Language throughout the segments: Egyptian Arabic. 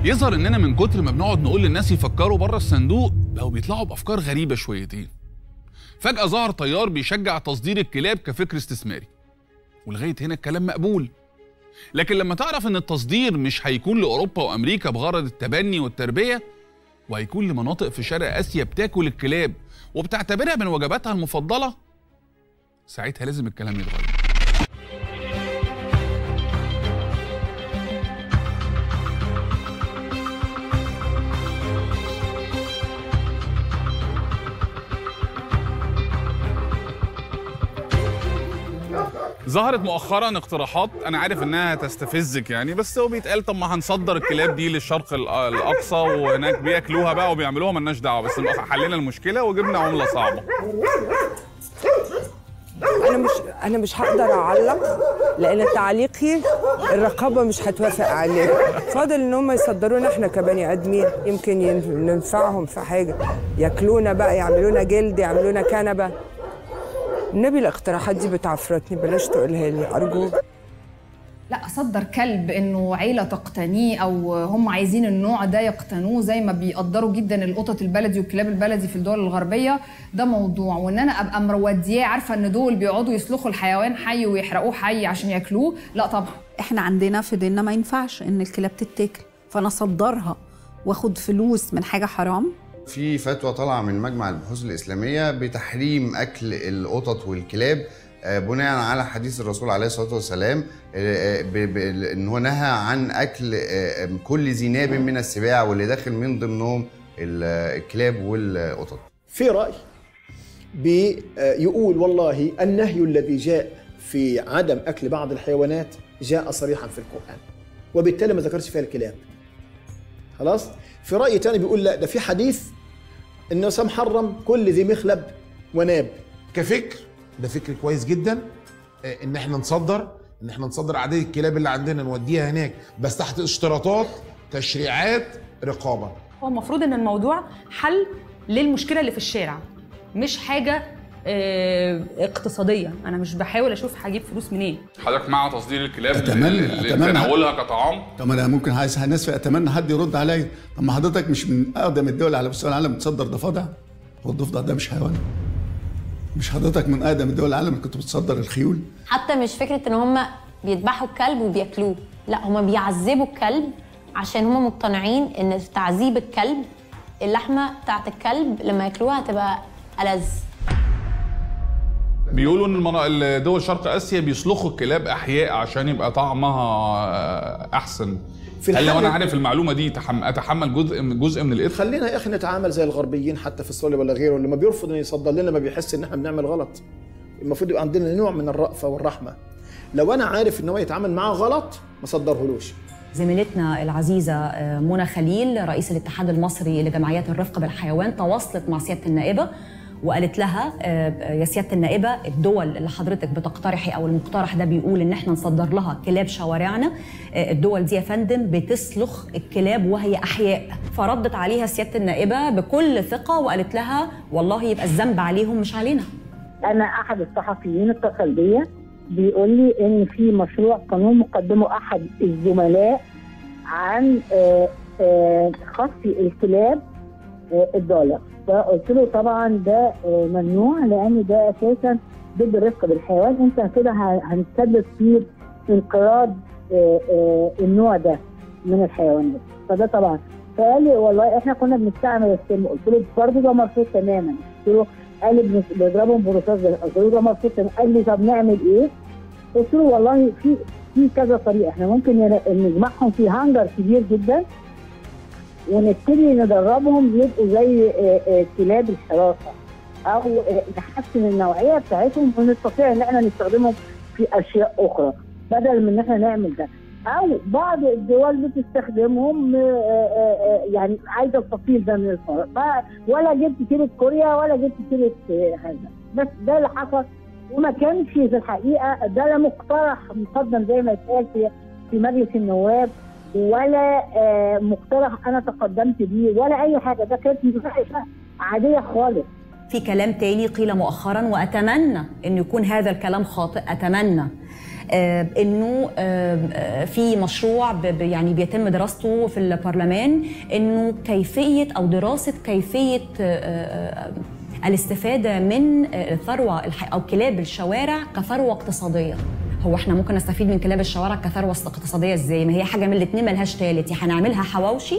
يظهر اننا من كتر ما بنقعد نقول للناس يفكروا بره الصندوق بقوا بيطلعوا بافكار غريبه شويتين فجاه ظهر تيار بيشجع تصدير الكلاب كفكر استثماري ولغايه هنا الكلام مقبول لكن لما تعرف ان التصدير مش هيكون لاوروبا وامريكا بغرض التبني والتربيه وهيكون لمناطق في شرق اسيا بتاكل الكلاب وبتعتبرها من وجباتها المفضله ساعتها لازم الكلام يتغير ظهرت مؤخرا اقتراحات انا عارف انها تستفزك يعني بس هو بيتقال طب ما هنصدر الكلاب دي للشرق الأ- الاقصى وهناك بياكلوها بقى وبيعملوها ملناش دعوه بس نبقى حلينا المشكله وجبنا عمله صعبه انا مش انا مش هقدر اعلق لان تعليقي الرقابه مش هتوافق عليه فاضل ان هم يصدرونا احنا كبني ادمين يمكن ين- ننفعهم في حاجه ياكلونا بقى يعملونا جلد يعملونا كنبه النبي الاقتراحات دي بتعفرتني بلاش تقولها لي ارجوك لا اصدر كلب انه عيله تقتنيه او هم عايزين النوع ده يقتنوه زي ما بيقدروا جدا القطط البلدي والكلاب البلدي في الدول الغربيه ده موضوع وان انا ابقى مودياه عارفه ان دول بيقعدوا يسلخوا الحيوان حي ويحرقوه حي عشان ياكلوه لا طبعا احنا عندنا في ديننا ما ينفعش ان الكلاب تتاكل فانا اصدرها واخد فلوس من حاجه حرام في فتوى طالعه من مجمع البحوث الاسلاميه بتحريم اكل القطط والكلاب آه، بناء على حديث الرسول عليه الصلاه والسلام آه، آه، ب- ب- ان هو نهى عن اكل آه، كل ذي ناب من السباع واللي داخل من ضمنهم ال- الكلاب والقطط في رأي بيقول والله النهي الذي جاء في عدم أكل بعض الحيوانات جاء صريحا في القرآن وبالتالي ما ذكرش فيها الكلاب خلاص في رأي تاني بيقول لا ده في حديث إنه سم حرم كل ذي مخلب وناب كفكر ده فكر كويس جدا آه، ان احنا نصدر ان احنا نصدر عدد الكلاب اللي عندنا نوديها هناك بس تحت اشتراطات تشريعات رقابه هو المفروض ان الموضوع حل للمشكله اللي في الشارع مش حاجه آه، اقتصاديه انا مش بحاول اشوف هجيب فلوس منين حضرتك مع تصدير الكلاب أتمنى- أتمنى. لتناولها كطعام طب انا ممكن عايز ناس اتمنى حد يرد عليا طب ما حضرتك مش من اقدم الدول على مستوى العالم بتصدر ضفادع هو الضفدع ده مش حيوان مش حضرتك من اقدم الدول العالم اللي كنت بتصدر الخيول حتى مش فكره ان هم بيذبحوا الكلب وبياكلوه لا هم بيعذبوا الكلب عشان هم مقتنعين ان في تعذيب الكلب اللحمه بتاعت الكلب لما ياكلوها هتبقى ألذ بيقولوا ان المنا- دول شرق اسيا بيسلخوا الكلاب احياء عشان يبقى طعمها آه، احسن في هل لو الحالة- انا عارف المعلومه دي تحم- اتحمل جزء من جزء من الاثم خلينا يا اخي نتعامل زي الغربيين حتى في استراليا ولا غيره اللي ما بيرفض انه يصدر لنا ما بيحس ان احنا بنعمل غلط المفروض يبقى عندنا نوع من الرأفة والرحمة لو انا عارف ان هو يتعامل معاه غلط ما صدرهولوش زميلتنا العزيزة آه، منى خليل رئيس الاتحاد المصري لجمعيات الرفق بالحيوان تواصلت مع سيادة النائبة وقالت لها آه، يا سيادة النائبة الدول اللي حضرتك بتقترحي أو المقترح ده بيقول إن احنا نصدر لها كلاب شوارعنا آه، الدول دي يا فندم بتسلخ الكلاب وهي أحياء فردت عليها سيادة النائبة بكل ثقة وقالت لها والله يبقى الذنب عليهم مش علينا انا احد الصحفيين اتصل بيا بيقول لي ان في مشروع قانون مقدمه احد الزملاء عن آه، آه، خصي الكلاب آه، الضالة فقلت له طبعا ده آه، ممنوع لان ده اساسا ضد الرفق بالحيوان انت كده ه- هنسبب في انقراض آه، آه، النوع ده من الحيوانات فده طبعا فقال لي والله احنا كنا بنستعمل السم قلت له برضه ده مرفوض تماما قلت له قال لي بنس- بنضربهم برصاص ده. قلت له ده مرفوض تماما قال لي طب نعمل ايه؟ قلت له والله في في كذا طريقه احنا ممكن ين- نجمعهم في هانجر كبير جدا ونبتدي ندربهم يبقوا زي آه، آه، كلاب الحراسه او آه، نحسن النوعيه بتاعتهم ونستطيع ان احنا نستخدمهم في اشياء اخرى بدل من ان احنا نعمل ده او بعض الدول بتستخدمهم آه، آه، آه، يعني عايزه التفصيل ده من الفرق ف- ولا جبت سيره كوريا ولا جبت سيره آه، هذا بس ده اللي حصل وما كانش في الحقيقه ده لا مقترح مقدم زي ما اتقال في في مجلس النواب ولا آه، مقترح انا تقدمت بيه ولا اي حاجه ده كانت مناقشه عاديه خالص في كلام تاني قيل مؤخرا واتمنى ان يكون هذا الكلام خاطئ اتمنى آه، انه آه، آه، في مشروع ب- ب- يعني بيتم دراسته في البرلمان انه كيفيه او دراسه كيفيه آه، آه، الاستفاده من آه، الثروه الح- او كلاب الشوارع كثروه اقتصاديه هو احنا ممكن نستفيد من كلاب الشوارع كثروه اقتصاديه ازاي ما هي حاجه من الاثنين ملهاش تالت يا هنعملها حواوشي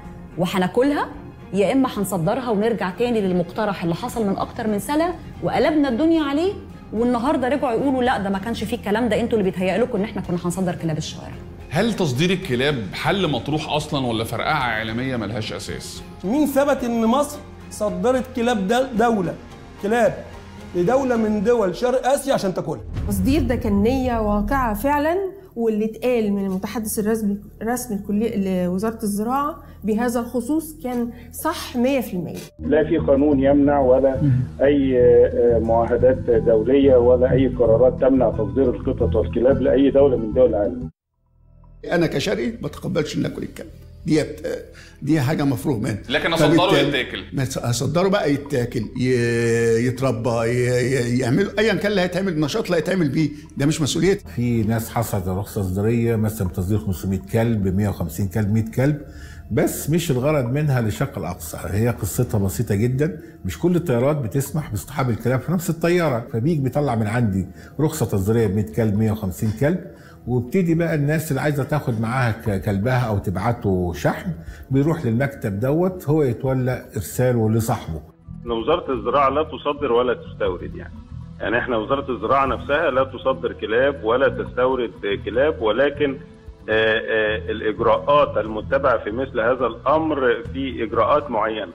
وهناكلها يا اما هنصدرها ونرجع تاني للمقترح اللي حصل من اكتر من سنه وقلبنا الدنيا عليه والنهارده رجعوا يقولوا لا ده ما كانش فيه الكلام ده انتوا اللي بيتهيأ لكم ان احنا كنا هنصدر كلاب الشوارع هل تصدير الكلاب حل مطروح اصلا ولا فرقعه اعلاميه ملهاش اساس مين ثبت ان مصر صدرت كلاب دل- دوله كلاب لدوله من دول شرق اسيا عشان تاكلها تصدير ده كان نية واقعة فعلا واللي اتقال من المتحدث الرسمي الرسمي الكلي لوزارة الزراعة بهذا الخصوص كان صح 100% لا في قانون يمنع ولا اي آه، معاهدات دوليه ولا اي قرارات تمنع تصدير القطط والكلاب لاي دوله من دول العالم انا كشرقي ما بتقبلش ان اكل الكلب ديت دي حاجه مفروغ منها لكن اصدره فبالتالي- يتاكل ما اصدره بقى يتاكل ي- يتربى ي- ي- يعملوا ايا كان اللي هيتعمل النشاط اللي هيتعمل بيه ده مش مسؤوليتي في ناس حصلت على رخصه صدريه مثلا تصدير 500 كلب 150 كلب 100 كلب بس مش الغرض منها للشق الاقصى هي قصتها بسيطه جدا مش كل الطيارات بتسمح باصطحاب الكلاب في نفس الطياره فبيجي بيطلع من عندي رخصه تصديريه ب 100 كلب 150 كلب وابتدي بقى الناس اللي عايزه تاخد معاها ك- كلبها او تبعته شحن بيروح للمكتب دوت هو يتولى ارساله لصاحبه ان وزاره الزراعه لا تصدر ولا تستورد يعني يعني احنا وزاره الزراعه نفسها لا تصدر كلاب ولا تستورد كلاب ولكن آه، آه، الاجراءات المتبعه في مثل هذا الامر في اجراءات معينه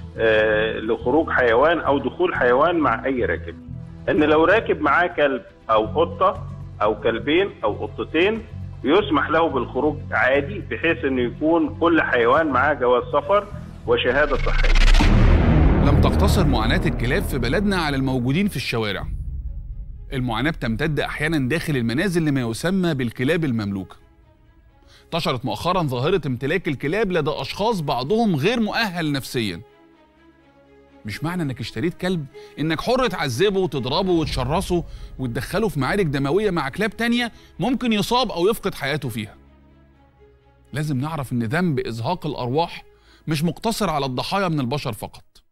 آه، لخروج حيوان او دخول حيوان مع اي راكب ان لو راكب معاه كلب او قطه او كلبين او قطتين يسمح له بالخروج عادي بحيث انه يكون كل حيوان معاه جواز سفر وشهاده صحيه لم تقتصر معاناة الكلاب في بلدنا على الموجودين في الشوارع المعاناة بتمتد أحيانا داخل المنازل لما يسمى بالكلاب المملوكة انتشرت مؤخرا ظاهرة امتلاك الكلاب لدى أشخاص بعضهم غير مؤهل نفسيا مش معنى انك اشتريت كلب انك حر تعذبه وتضربه وتشرسه وتدخله في معارك دموية مع كلاب تانية ممكن يصاب او يفقد حياته فيها لازم نعرف ان ذنب ازهاق الارواح مش مقتصر على الضحايا من البشر فقط